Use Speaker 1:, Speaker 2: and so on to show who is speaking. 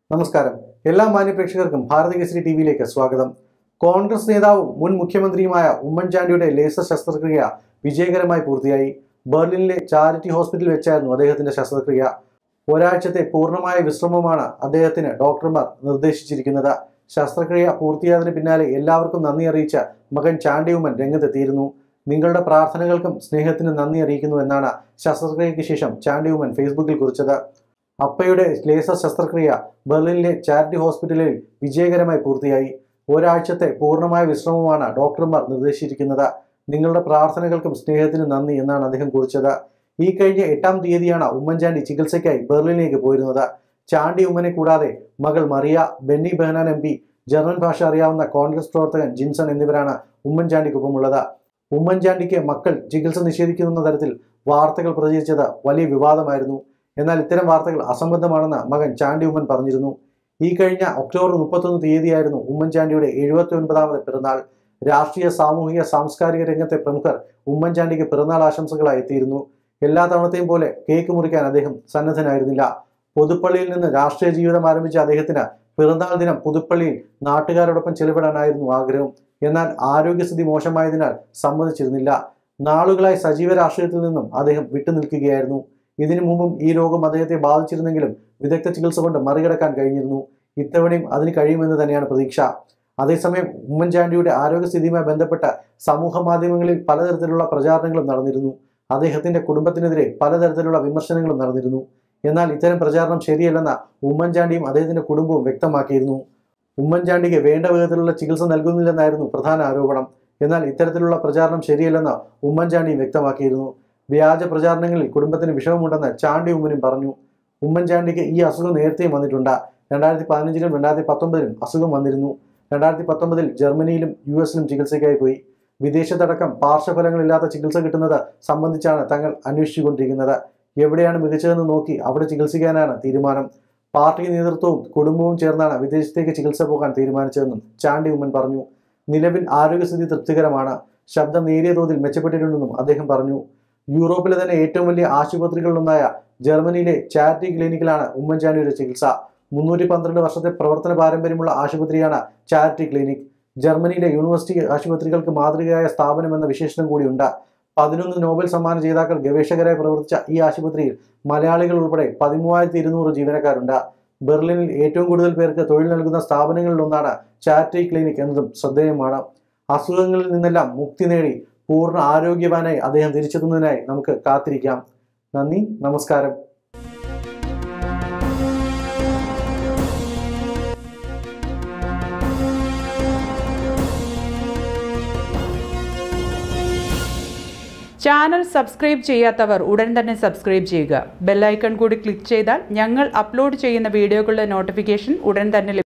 Speaker 1: നമസ്കാരം എല്ലാ മാന്യപ്രേക്ഷകർക്കും ഭാരത കേസരി ടി വിയിലേക്ക് സ്വാഗതം കോൺഗ്രസ് നേതാവും മുൻ മുഖ്യമന്ത്രിയുമായ ഉമ്മൻചാണ്ടിയുടെ ലേസർ ശസ്ത്രക്രിയ വിജയകരമായി പൂർത്തിയായി ബെർലിനിലെ ചാരിറ്റി ഹോസ്പിറ്റലിൽ വെച്ചായിരുന്നു അദ്ദേഹത്തിന്റെ ശസ്ത്രക്രിയ ഒരാഴ്ചത്തെ പൂർണ്ണമായ വിശ്രമമാണ് അദ്ദേഹത്തിന് ഡോക്ടർമാർ നിർദ്ദേശിച്ചിരിക്കുന്നത് ശസ്ത്രക്രിയ പൂർത്തിയായതിനു പിന്നാലെ എല്ലാവർക്കും നന്ദി അറിയിച്ച മകൻ ചാണ്ടി ഉമ്മൻ രംഗത്തെത്തിയിരുന്നു നിങ്ങളുടെ പ്രാർത്ഥനകൾക്കും സ്നേഹത്തിനും നന്ദി അറിയിക്കുന്നു എന്നാണ് ശസ്ത്രക്രിയയ്ക്ക് ശേഷം ചാണ്ടി ഉമ്മൻ ഫേസ്ബുക്കിൽ കുറിച്ചത് അപ്പയുടെ ലേസർ ശസ്ത്രക്രിയ ബെർലിനിലെ ചാരിറ്റി ഹോസ്പിറ്റലിൽ വിജയകരമായി പൂർത്തിയായി ഒരാഴ്ചത്തെ പൂർണ്ണമായ വിശ്രമമാണ് ഡോക്ടർമാർ നിർദ്ദേശിച്ചിരിക്കുന്നത് നിങ്ങളുടെ പ്രാർത്ഥനകൾക്കും സ്നേഹത്തിനും നന്ദി എന്നാണ് അദ്ദേഹം കുറിച്ചത് ഈ കഴിഞ്ഞ എട്ടാം തീയതിയാണ് ഉമ്മൻചാണ്ടി ചികിത്സയ്ക്കായി ബെർലിനിലേക്ക് പോയിരുന്നത് ചാണ്ടി ഉമ്മനെ കൂടാതെ മകൾ Mariya Benny Behanan M P German ഭാഷ അറിയാവുന്ന കോൺഗ്രസ് പ്രവർത്തകൻ ജിൻസൺ എന്നിവരാണ് ഉമ്മൻചാണ്ടിക്കൊപ്പമുള്ളത് ഉമ്മൻചാണ്ടിക്ക് മക്കൾ ചികിത്സ നിഷേധിക്കുന്ന തരത്തിൽ വാർത്തകൾ പ്രചരിച്ചത് വലിയ വിവാദമായിരുന്നു എന്നാൽ ഇത്തരം വാർത്തകൾ അസംബന്ധമാണെന്ന് മകൻ ചാണ്ടി ഉമ്മൻ പറഞ്ഞിരുന്നു ഈ കഴിഞ്ഞ ഒക്ടോബർ മുപ്പത്തൊന്ന് തീയതിയായിരുന്നു ഉമ്മൻചാണ്ടിയുടെ എഴുപത്തി ഒൻപതാമത് പിറന്നാൾ രാഷ്ട്രീയ സാമൂഹിക സാംസ്കാരിക രംഗത്തെ പ്രമുഖർ ഉമ്മൻചാണ്ടിക്ക് പിറന്നാൾ ആശംസകളായി എത്തിയിരുന്നു എല്ലാ തവണത്തെയും പോലെ കേക്ക് മുറിക്കാൻ അദ്ദേഹം സന്നദ്ധനായിരുന്നില്ല പുതുപ്പള്ളിയിൽ നിന്ന് രാഷ്ട്രീയ ജീവിതം ആരംഭിച്ച അദ്ദേഹത്തിന് പിറന്നാൾ ദിനം പുതുപ്പള്ളിയിൽ നാട്ടുകാരോടൊപ്പം ചെലവിടാനായിരുന്നു ആഗ്രഹം എന്നാൽ ആരോഗ്യസ്ഥിതി മോശമായതിനാൽ സമ്മതിച്ചിരുന്നില്ല നാളുകളായി സജീവ രാഷ്ട്രീയത്തിൽ നിന്നും അദ്ദേഹം വിട്ടുനിൽക്കുകയായിരുന്നു ഇതിനു മുമ്പും ഈ രോഗം അദ്ദേഹത്തെ ബാധിച്ചിരുന്നെങ്കിലും വിദഗ്ധ ചികിത്സ കൊണ്ട് മറികടക്കാൻ കഴിഞ്ഞിരുന്നു ഇത്തവണയും അതിന് കഴിയുമെന്ന് തന്നെയാണ് പ്രതീക്ഷ അതേസമയം ഉമ്മൻചാണ്ടിയുടെ ആരോഗ്യസ്ഥിതിയുമായി ബന്ധപ്പെട്ട സമൂഹ മാധ്യമങ്ങളിൽ പലതരത്തിലുള്ള പ്രചാരണങ്ങളും നടന്നിരുന്നു അദ്ദേഹത്തിന്റെ കുടുംബത്തിനെതിരെ പലതരത്തിലുള്ള വിമർശനങ്ങളും നടന്നിരുന്നു എന്നാൽ ഇത്തരം പ്രചാരണം ശരിയല്ലെന്ന ഉമ്മൻചാണ്ടിയും അദ്ദേഹത്തിന്റെ കുടുംബവും വ്യക്തമാക്കിയിരുന്നു ഉമ്മൻചാണ്ടിക്ക് വേണ്ട വിധത്തിലുള്ള ചികിത്സ നൽകുന്നില്ലെന്നായിരുന്നു പ്രധാന ആരോപണം എന്നാൽ ഇത്തരത്തിലുള്ള പ്രചാരണം ശരിയല്ലെന്ന് ഉമ്മൻചാണ്ടിയും വ്യക്തമാക്കിയിരുന്നു വ്യാജ പ്രചാരണങ്ങളിൽ കുടുംബത്തിന് വിഷമമുണ്ടെന്ന് ചാണ്ടി ഉമ്മനും പറഞ്ഞു ഉമ്മൻചാണ്ടിക്ക് ഈ അസുഖം നേരത്തെയും വന്നിട്ടുണ്ട് രണ്ടായിരത്തി പതിനഞ്ചിലും രണ്ടായിരത്തി പത്തൊമ്പതിലും അസുഖം വന്നിരുന്നു രണ്ടായിരത്തി പത്തൊമ്പതിൽ ജർമ്മനിയിലും യു എസിലും ചികിത്സയ്ക്കായി പോയി വിദേശത്തടക്കം പാർശ്വഫലങ്ങളില്ലാത്ത ചികിത്സ കിട്ടുന്നത് സംബന്ധിച്ചാണ് തങ്ങൾ അന്വേഷിച്ചുകൊണ്ടിരിക്കുന്നത് എവിടെയാണ് മികച്ചതെന്ന് നോക്കി അവിടെ ചികിത്സിക്കാനാണ് തീരുമാനം പാർട്ടി നേതൃത്വവും കുടുംബവും ചേർന്നാണ് വിദേശത്തേക്ക് ചികിത്സ പോകാൻ തീരുമാനിച്ചതെന്നും ചാണ്ടി ഉമ്മൻ പറഞ്ഞു നിലവിൽ ആരോഗ്യസ്ഥിതി തൃപ്തികരമാണ് ശബ്ദം നേരിയ തോതിൽ മെച്ചപ്പെട്ടിട്ടുണ്ടെന്നും അദ്ദേഹം പറഞ്ഞു യൂറോപ്പിലെ തന്നെ ഏറ്റവും വലിയ ആശുപത്രികളിലൊന്നായ ജർമ്മനിയിലെ ചാരിറ്റി ക്ലിനിക്കിലാണ് ഉമ്മൻചാണ്ടിയുടെ ചികിത്സ മുന്നൂറ്റി പന്ത്രണ്ട് വർഷത്തെ പ്രവർത്തന പാരമ്പര്യമുള്ള ആശുപത്രിയാണ് ചാരിറ്റി ക്ലിനിക് ജർമ്മനിയിലെ യൂണിവേഴ്സിറ്റി ആശുപത്രികൾക്ക് മാതൃകയായ സ്ഥാപനം എന്ന വിശേഷണം കൂടിയുണ്ട് പതിനൊന്ന് നോബൽ സമ്മാന ജേതാക്കൾ ഗവേഷകരായി പ്രവർത്തിച്ച ഈ ആശുപത്രിയിൽ മലയാളികൾ ഉൾപ്പെടെ പതിമൂവായിരത്തി ഇരുന്നൂറ് ജീവനക്കാരുണ്ട് ബെർലിനിൽ ഏറ്റവും കൂടുതൽ പേർക്ക് തൊഴിൽ നൽകുന്ന സ്ഥാപനങ്ങളിലൊന്നാണ് ചാരിറ്റി ക്ലിനിക് എന്നതും ശ്രദ്ധേയമാണ് അസുഖങ്ങളിൽ നിന്നെല്ലാം മുക്തി നേടി പൂർണ്ണ ആരോഗ്യവാനായി അദ്ദേഹം തിരിച്ചെത്തുന്നതിനായി നമുക്ക് കാത്തിരിക്കാം നന്ദി നമസ്കാരം
Speaker 2: ചാനൽ സബ്സ്ക്രൈബ് ചെയ്യാത്തവർ ഉടൻ തന്നെ സബ്സ്ക്രൈബ് ചെയ്യുക ബെല്ലൈക്കൺ കൂടി ക്ലിക്ക് ചെയ്താൽ ഞങ്ങൾ അപ്ലോഡ് ചെയ്യുന്ന വീഡിയോകളുടെ നോട്ടിഫിക്കേഷൻ ഉടൻ തന്നെ ലഭിക്കും